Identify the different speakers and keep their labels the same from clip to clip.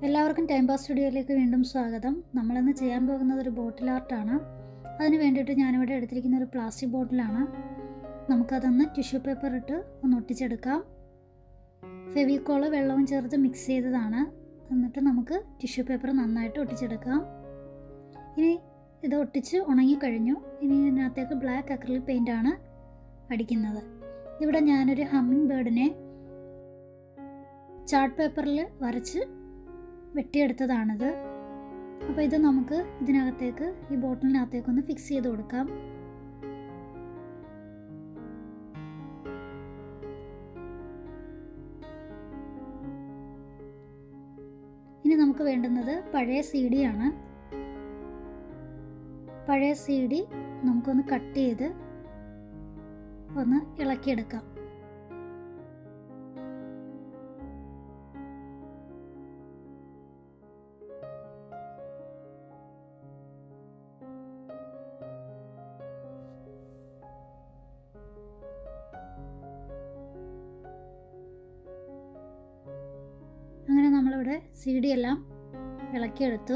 Speaker 1: എല്ലാവർക്കും time pass സ്റ്റുഡിയോയിലേക്ക് വീണ്ടും സ്വാഗതം നമ്മളിന്ന് ചെയ്യാൻ പോകുന്നത് ഒരു ബോട്ടിൽ ആർട്ടാണ് അതിന് വേണ്ടിയിട്ട് ഞാനിവിടെ എടുത്തിരിക്കുന്ന ഒരു പ്ലാസ്റ്റിക് ബോട്ടിലാണ് നമുക്കതൊന്ന് ടിഷ്യൂ പേപ്പർ ഇട്ട് ഒന്ന് ഒട്ടിച്ചെടുക്കാം ഫെവിക്കോള് വെള്ളവും ചേർത്ത് മിക്സ് ചെയ്തതാണ് എന്നിട്ട് നമുക്ക് ടിഷ്യൂ പേപ്പർ നന്നായിട്ട് ഒട്ടിച്ചെടുക്കാം ഇനി ഇത് ഒട്ടിച്ച് ഉണങ്ങിക്കഴിഞ്ഞു ഇനി ഇതിനകത്തേക്ക് ബ്ലാക്ക് അക്രിലിക് പെയിൻ്റ് ആണ് അടിക്കുന്നത് ഇവിടെ ഞാനൊരു ഹമ്മിങ് ബേർഡിനെ ചാർട്ട് പേപ്പറിൽ വരച്ച് വെട്ടിയെടുത്തതാണിത് അപ്പോൾ ഇത് നമുക്ക് ഇതിനകത്തേക്ക് ഈ ബോട്ടിലിനകത്തേക്ക് ഒന്ന് ഫിക്സ് ചെയ്ത് കൊടുക്കാം ഇനി നമുക്ക് വേണ്ടുന്നത് പഴയ സി ഡി ആണ് പഴയ സി ഡി നമുക്കൊന്ന് കട്ട് ചെയ്ത് ഒന്ന് ഇളക്കിയെടുക്കാം അങ്ങനെ നമ്മളിവിടെ സി ഡി എല്ലാം ഇളക്കിയെടുത്തു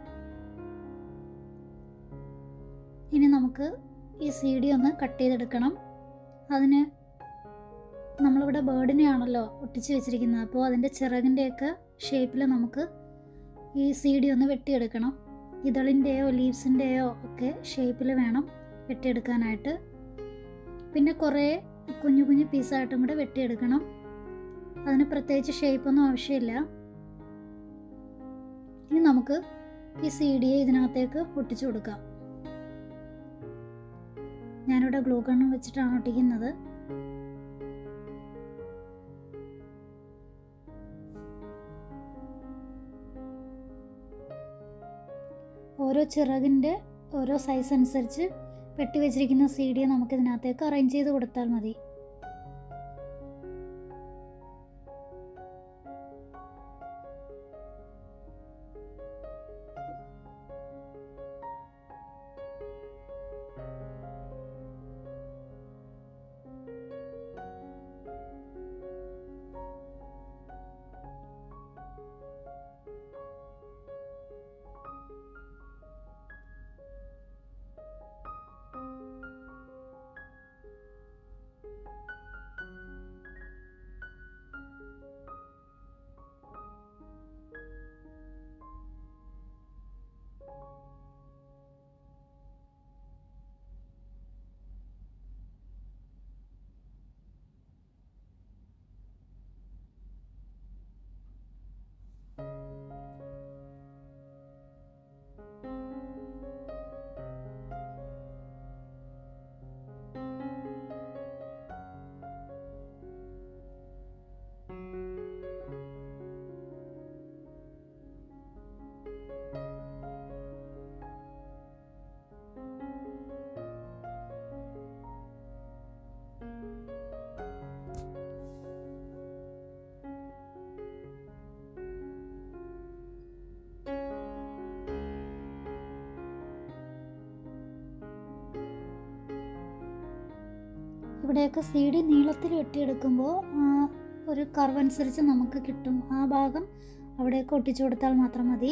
Speaker 1: ഇനി നമുക്ക് ഈ സി ഡി ഒന്ന് കട്ട് ചെയ്തെടുക്കണം അതിന് നമ്മളിവിടെ ബേർഡിനെയാണല്ലോ ഒട്ടിച്ച് വെച്ചിരിക്കുന്നത് അപ്പോൾ അതിൻ്റെ ചിറകിൻ്റെയൊക്കെ ഷേപ്പിൽ നമുക്ക് ഈ സി ഡി ഒന്ന് വെട്ടിയെടുക്കണം ഇതളിൻ്റെയോ ലീവ്സിൻ്റെയോ ഒക്കെ ഷേപ്പിൽ വേണം വെട്ടിയെടുക്കാനായിട്ട് പിന്നെ കുറേ കുഞ്ഞു കുഞ്ഞു പീസായിട്ടും കൂടെ വെട്ടിയെടുക്കണം അതിന് പ്രത്യേകിച്ച് ഷേപ്പൊന്നും ആവശ്യമില്ല ഇനി നമുക്ക് ഈ സി ഡിയെ ഇതിനകത്തേക്ക് ഒട്ടിച്ചു കൊടുക്കാം ഞാനിവിടെ ഗ്ലൂ ഗണ്ണും വെച്ചിട്ടാണ് ഒട്ടിക്കുന്നത് ഓരോ ചിറകിൻ്റെ ഓരോ സൈസ് അനുസരിച്ച് വെട്ടി വെച്ചിരിക്കുന്ന സി ഡി നമുക്ക് ഇതിനകത്തേക്ക് അറേഞ്ച് ചെയ്ത് കൊടുത്താൽ മതി ഇവിടെയൊക്കെ സി ഡി നീളത്തിൽ വെട്ടിയെടുക്കുമ്പോൾ ഒരു കർവ് അനുസരിച്ച് നമുക്ക് കിട്ടും ആ ഭാഗം അവിടെയൊക്കെ ഒട്ടിച്ചു കൊടുത്താൽ മാത്രം മതി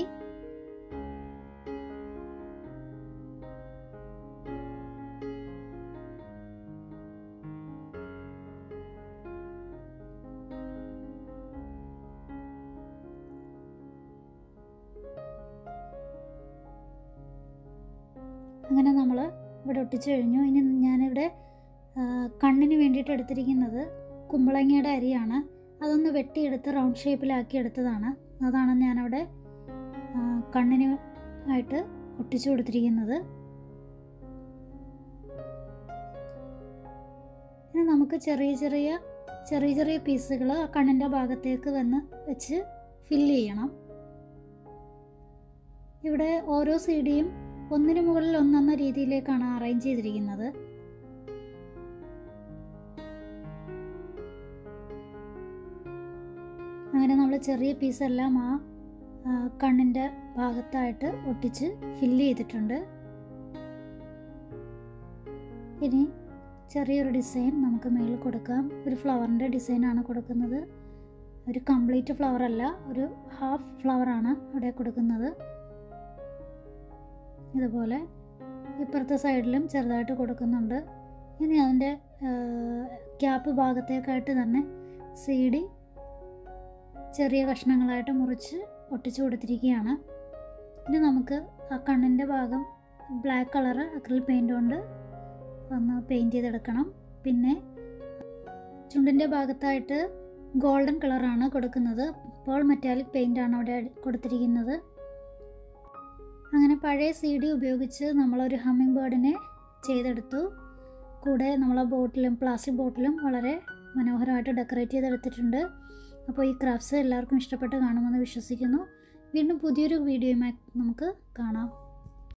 Speaker 1: അങ്ങനെ നമ്മൾ ഇവിടെ ഒട്ടിച്ചു കഴിഞ്ഞു ഇനി ഞാനിവിടെ കണ്ണിന് വേണ്ടിയിട്ട് എടുത്തിരിക്കുന്നത് കുമ്പളങ്ങയുടെ അരിയാണ് അതൊന്ന് വെട്ടിയെടുത്ത് റൗണ്ട് ഷേപ്പിലാക്കി എടുത്തതാണ് അതാണ് ഞാനവിടെ കണ്ണിന് ആയിട്ട് ഒട്ടിച്ചു കൊടുത്തിരിക്കുന്നത് ഇനി നമുക്ക് ചെറിയ ചെറിയ ചെറിയ ചെറിയ പീസുകൾ ആ കണ്ണിൻ്റെ ഭാഗത്തേക്ക് വന്ന് വെച്ച് ഫില്ല് ചെയ്യണം ഇവിടെ ഓരോ സി ഡിയും ഒന്നിനു മുകളിൽ ഒന്നെന്ന രീതിയിലേക്കാണ് അറേഞ്ച് ചെയ്തിരിക്കുന്നത് അങ്ങനെ നമ്മൾ ചെറിയ പീസെല്ലാം ആ കണ്ണിൻ്റെ ഭാഗത്തായിട്ട് ഒട്ടിച്ച് ഫില്ല് ചെയ്തിട്ടുണ്ട് ഇനി ചെറിയൊരു ഡിസൈൻ നമുക്ക് മേളിൽ കൊടുക്കാം ഒരു ഫ്ലവറിൻ്റെ ഡിസൈനാണ് കൊടുക്കുന്നത് ഒരു കംപ്ലീറ്റ് ഫ്ലവർ അല്ല ഒരു ഹാഫ് ഫ്ലവറാണ് ഇവിടെ കൊടുക്കുന്നത് ഇതുപോലെ ഇപ്പുറത്തെ സൈഡിലും ചെറുതായിട്ട് കൊടുക്കുന്നുണ്ട് ഇനി അതിൻ്റെ ക്യാപ്പ് ഭാഗത്തേക്കായിട്ട് തന്നെ സി ഡി ചെറിയ കഷ്ണങ്ങളായിട്ട് മുറിച്ച് ഒട്ടിച്ചു കൊടുത്തിരിക്കുകയാണ് ഇനി നമുക്ക് ആ കണ്ണിൻ്റെ ഭാഗം ബ്ലാക്ക് കളറ് അക്രിൽ പെയിൻ്റ് കൊണ്ട് ഒന്ന് പെയിൻറ്റ് ചെയ്തെടുക്കണം പിന്നെ ചുണ്ടിൻ്റെ ഭാഗത്തായിട്ട് ഗോൾഡൻ കളറാണ് കൊടുക്കുന്നത് പോൾ മെറ്റാലിക് പെയിൻ്റാണ് അവിടെ കൊടുത്തിരിക്കുന്നത് അങ്ങനെ പഴയ സി ഡി ഉപയോഗിച്ച് നമ്മളൊരു ഹമ്മിങ് ബേർഡിനെ ചെയ്തെടുത്തു കൂടെ നമ്മളെ ബോട്ടിലും പ്ലാസ്റ്റിക് ബോട്ടിലും വളരെ മനോഹരമായിട്ട് ഡെക്കറേറ്റ് ചെയ്തെടുത്തിട്ടുണ്ട് അപ്പോൾ ഈ ക്രാഫ്റ്റ്സ് എല്ലാവർക്കും ഇഷ്ടപ്പെട്ട് കാണുമെന്ന് വിശ്വസിക്കുന്നു വീണ്ടും പുതിയൊരു വീഡിയോയുമായി നമുക്ക് കാണാം